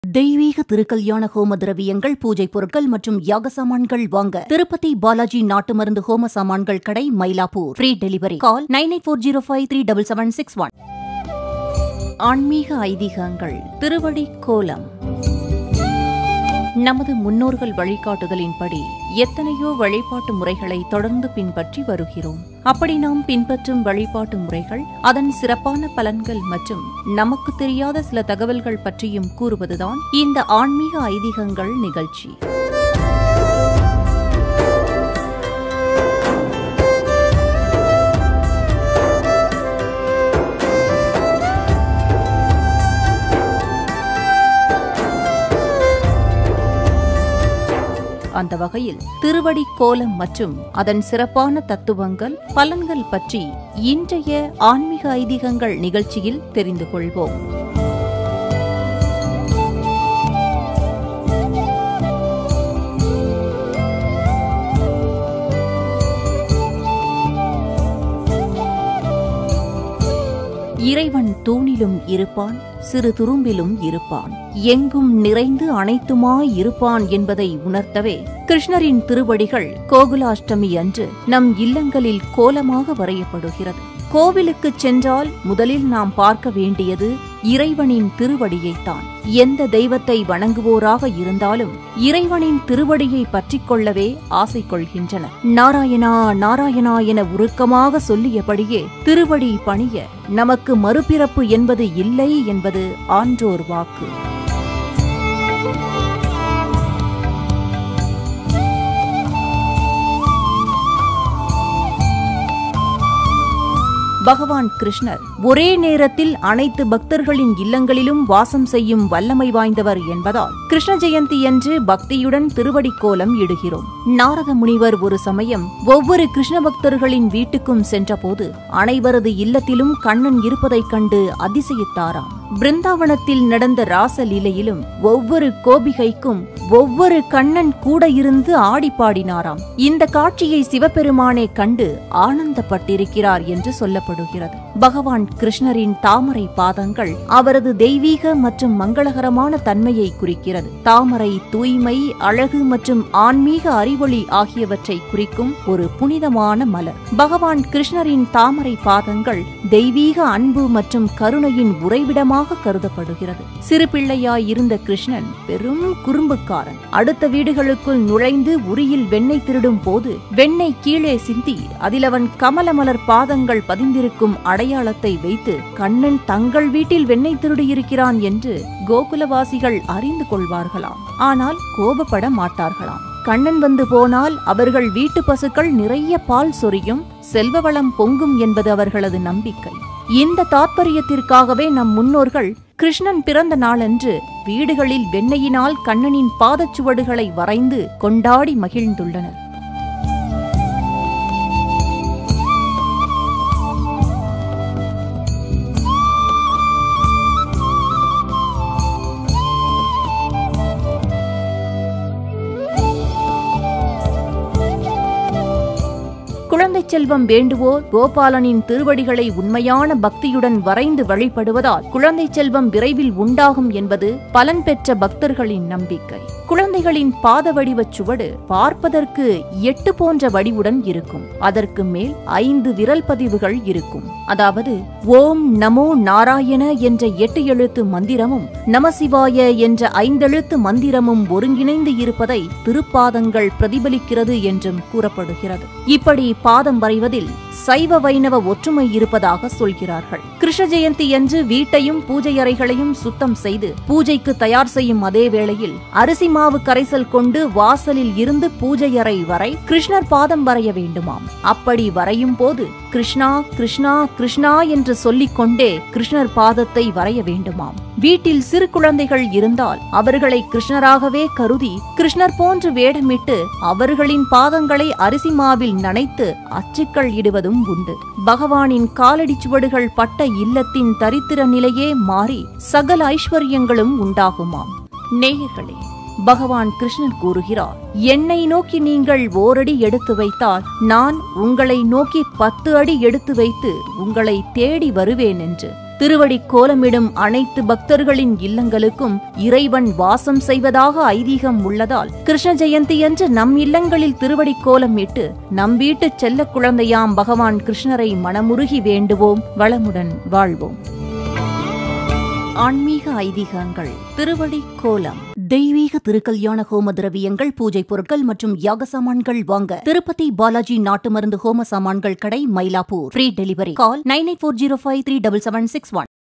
தெய்வீக திருக்கல்யாண ஹோம திரவியங்கள் பூஜை பொருட்கள் மற்றும் யாக சாமான்கள் வாங்க திருப்பதி பாலாஜி நாட்டு மருந்து ஹோம சாமான்கள் கடை Mylapore free delivery call nine eight four zero five three double seven six one ஆன்மீக ஐதீகங்கள் திருவடி கோலம் நமது முன்னோர்கள் வழிகாட்டுதலின்படி எத்தனையோ வழிபாட்டு முறைகளை தொடர்ந்து பின்பற்றி வருகிறோம் அப்படி நாம் பின்பற்றும் வழிபாட்டு முறைகள் அதன் சிறப்பான பலன்கள் மற்றும் நமக்கு தெரியாத சில தகவல்கள் பற்றியும் கூறுவதுதான் இந்த ஆன்மீக ஐதீகங்கள் நிகழ்ச்சி அந்த வகையில் திருவடி கோலம் மற்றும் அதன் சிறப்பான தத்துவங்கள் பலன்கள் பற்றி இன்றைய ஆன்மீக ஐதீகங்கள் நிகழ்ச்சியில் தெரிந்து கொள்வோம் இறைவன் தூணிலும் இருப்பான் சிறு துரும்பிலும் இருப்பான் எங்கும் நிறைந்து அனைத்துமாய் இருப்பான் என்பதை உணர்த்தவே கிருஷ்ணரின் திருவடிகள் கோகுலாஷ்டமி அன்று நம் இல்லங்களில் கோலமாக வரையப்படுகிறது கோவிலுக்குச் சென்றால் முதலில் நாம் பார்க்க வேண்டியது இறைவனின் திருவடியைத்தான் எந்த தெய்வத்தை வணங்குவோராக இருந்தாலும் இறைவனின் திருவடியை பற்றிக் கொள்ளவே ஆசை கொள்கின்றனர் நாராயணா நாராயணா என உருக்கமாக சொல்லியபடியே திருவடி பணிய நமக்கு மறுபிறப்பு என்பது இல்லை என்பது ஆன்றோர் வாக்கு பகவான் கிருஷ்ணர் ஒரே நேரத்தில் அனைத்து பக்தர்களின் இல்லங்களிலும் வாசம் செய்யும் வல்லமை வாய்ந்தவர் என்பதால் கிருஷ்ண ஜெயந்தி அன்று பக்தியுடன் திருவடி கோலம் இடுகிறோம் நாரத முனிவர் ஒரு சமயம் ஒவ்வொரு கிருஷ்ண பக்தர்களின் வீட்டுக்கும் சென்றபோது அனைவரது இல்லத்திலும் கண்ணன் இருப்பதைக் கண்டு அதிசயித்தாராம் பிருந்தாவனத்தில் நடந்த ராசலீலையிலும் ஒவ்வொரு கோபிகைக்கும் ஒவ்வொரு கண்ணன் கூட இருந்து ஆடி பாடினாராம் இந்த காட்சியை சிவபெருமானே கண்டு ஆனந்தப்பட்டிருக்கிறார் என்று சொல்லப்படுகிறது பகவான் கிருஷ்ணரின் தாமரை பாதங்கள் அவரது தெய்வீக மற்றும் மங்களகரமான தன்மையை குறிக்கிறது தாமரை தூய்மை அழகு மற்றும் ஆன்மீக அறிவொளி ஆகியவற்றை குறிக்கும் ஒரு புனிதமான மலர் பகவான் கிருஷ்ணரின் தாமரை பாதங்கள் தெய்வீக அன்பு மற்றும் கருணையின் உறைவிடமாக கருதப்படுகிறது சிறு பிள்ளையாய் இருந்த கிருஷ்ணன் பெரும் குறும்புக்காரன் அடுத்த வீடுகளுக்குள் நுழைந்து உரியில் வெண்ணெய் திருடும் போது வெண்ணெய் கீழே சிந்தி அதில் அவன் கமலமலர் பாதங்கள் பதிந்திருக்கும் அடையாளத்தை வைத்து கண்ணன் தங்கள் வீட்டில் வெண்ணெய் திருடியிருக்கிறான் என்று கோகுலவாசிகள் அறிந்து கொள்வார்களாம் ஆனால் கோபப்பட மாட்டார்களாம் கண்ணன் வந்து போனால் அவர்கள் வீட்டு பசுக்கள் நிறைய பால் சொரியும் செல்வ வளம் பொங்கும் என்பது அவர்களது நம்பிக்கை இந்த தாத்பரியத்திற்காகவே நம் முன்னோர்கள் கிருஷ்ணன் பிறந்த நாளன்று வீடுகளில் வெண்ணையினால் கண்ணனின் பாதச்சுவடுகளை வரைந்து கொண்டாடி மகிழ்ந்துள்ளனர் குழந்தை செல்வம் வேண்டுவோர் கோபாலனின் திருவடிகளை உண்மையான பக்தியுடன் வரைந்து வழிபடுவதால் குழந்தை செல்வம் விரைவில் உண்டாகும் என்பது பலன் பெற்ற பக்தர்களின் நம்பிக்கை குழந்தைகளின் பாத வடிவச் சுவடு பார்ப்பதற்கு எட்டு போன்ற வடிவுடன் இருக்கும் அதற்கு மேல் ஐந்து விரல் பதிவுகள் இருக்கும் அதாவது ஓம் நமோ நாராயண என்ற எட்டு எழுத்து மந்திரமும் நமசிவாய என்ற ஐந்தெழுத்து மந்திரமும் ஒருங்கிணைந்து இருப்பதை திருப்பாதங்கள் பிரதிபலிக்கிறது என்றும் கூறப்படுகிறது இப்படி பாதம் வரைவதில் சைவ வைணவ ஒற்றுமை இருப்பதாக சொல்கிறார்கள் கிருஷ்ண ஜெயந்தி அன்று வீட்டையும் பூஜை அறைகளையும் சுத்தம் செய்து பூஜைக்கு தயார் செய்யும் அதே வேளையில் அரிசி மாவு கரைசல் கொண்டு வாசலில் இருந்து பூஜை அறை வரை கிருஷ்ணர் பாதம் வரைய வேண்டுமாம் அப்படி வரையும் போது கிருஷ்ணா கிருஷ்ணா கிருஷ்ணா என்று சொல்லிக் கொண்டே கிருஷ்ணர் பாதத்தை வரைய வேண்டுமாம் வீட்டில் சிறு குழந்தைகள் இருந்தால் அவர்களை கிருஷ்ணராகவே கருதி கிருஷ்ணர் போன்று வேடமிட்டு அவர்களின் பாதங்களை அரிசி மாவில் நனைத்து அச்சுக்கள் இடுவதும் உண்டு பகவானின் காலடி சுவடுகள் பட்ட இல்லத்தின் தரித்திர நிலையே மாறி சகல ஐஸ்வர்யங்களும் உண்டாகுமாம் நேயர்களே பகவான் கிருஷ்ணன் கூறுகிறார் என்னை நோக்கி நீங்கள் ஓரடி எடுத்து வைத்தால் நான் உங்களை நோக்கி பத்து அடி எடுத்து வைத்து உங்களை தேடி வருவேன் என்று திருவடி கோலமிடும் அனைத்து பக்தர்களின் இல்லங்களுக்கும் இறைவன் வாசம் செய்வதாக ஐதீகம் உள்ளதால் கிருஷ்ண ஜெயந்தியன்று நம் இல்லங்களில் திருவடி கோலம் இட்டு நம் வீட்டு செல்ல குழந்தையாம் பகவான் கிருஷ்ணரை மனமுருகி வேண்டுவோம் வளமுடன் வாழ்வோம் ஆன்மீக ஐதீகங்கள் திருவடி கோலம் தெய்வீக திருக்கல்யாண ஹோம திரவியங்கள் பூஜை பொருட்கள் மற்றும் யாக சாமான்கள் வாங்க திருப்பதி பாலாஜி நாட்டு மருந்து ஹோம சாமான்கள் கடை Mylapore free delivery call nine eight four zero five three double seven six one